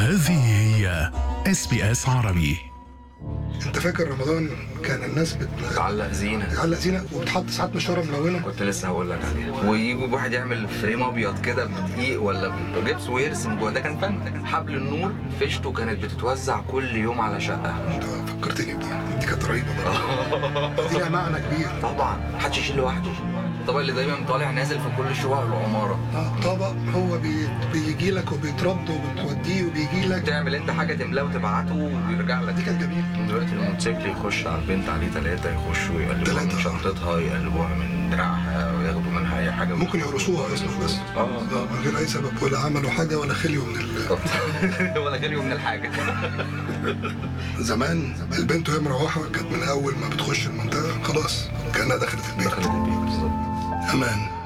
هذه هي اس بي اس عربي انت فاكر رمضان كان الناس تعلق زينه بتعلق زينه وبتحط ساعات مشوره ملونه كنت لسه هقول لك عليها ويجي واحد يعمل فريم ابيض كده بدقيق ولا بجبس ويرسم جوه ده كان فن حبل النور فيشته كانت بتتوزع كل يوم على شقه انت فكرتني بدي دي كانت رهيبه برضه دي لها معنى كبير طبعا محدش يشيل لوحده الطبق اللي دايما طالع نازل في كل شقق العماره اه طبق هو بي... بيجي لك وبيترد وبتوديه وبيجي لك تعمل انت حاجه تملاه وتبعته ويرجع لك دي كانت جميله دلوقتي الموتوسيكل يخش على البنت عليه ثلاثة يخشوا يقلبوها تلاتة. من شنطتها يقلبوها من دراعها وياخدوا منها أي حاجة ممكن يرقصوها اصلا بس اه اه من غير اي سبب ولا عملوا حاجه ولا خليوا من ال... ولا غير يوم من الحاجة زمان البنت وهي مروحه كانت من اول ما بتخش المنطقه خلاص كانها دخلت البيت دخلت البيت بالظبط امان